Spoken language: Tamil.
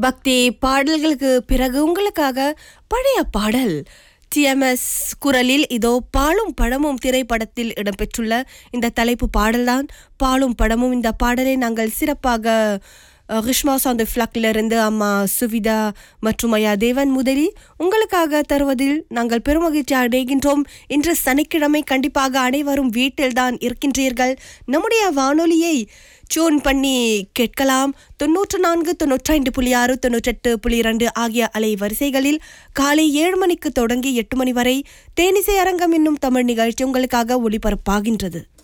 பக்தி பாடல்களுக்கு பிறகு உங்களுக்காக பழைய பாடல் டிஎம்எஸ் குரலில் இதோ பாலும் பழமும் திரைப்படத்தில் இடம்பெற்றுள்ள இந்த தலைப்பு பாடல்தான் பாலும் பழமும் இந்த பாடலை நாங்கள் சிறப்பாக ரிஷ்மாஸ் ஆன் த இருந்து அம்மா சுவிதா மற்றும் ஐயா தேவன் முதலி உங்களுக்காக தருவதில் நாங்கள் பெருமகிழ்ச்சி அடைகின்றோம் இன்று சனிக்கிழமை கண்டிப்பாக அனைவரும் வீட்டில்தான் இருக்கின்றீர்கள் நம்முடைய வானொலியை டியூன் பண்ணி கேட்கலாம் தொன்னூற்று நான்கு தொன்னூற்றி ஐந்து புள்ளி ஆறு தொன்னூற்றெட்டு புள்ளி இரண்டு ஆகிய அலை வரிசைகளில் காலை ஏழு மணிக்கு தொடங்கி எட்டு மணி வரை தேனிசை அரங்கம் என்னும் தமிழ் நிகழ்ச்சி உங்களுக்காக ஒளிபரப்பாகின்றது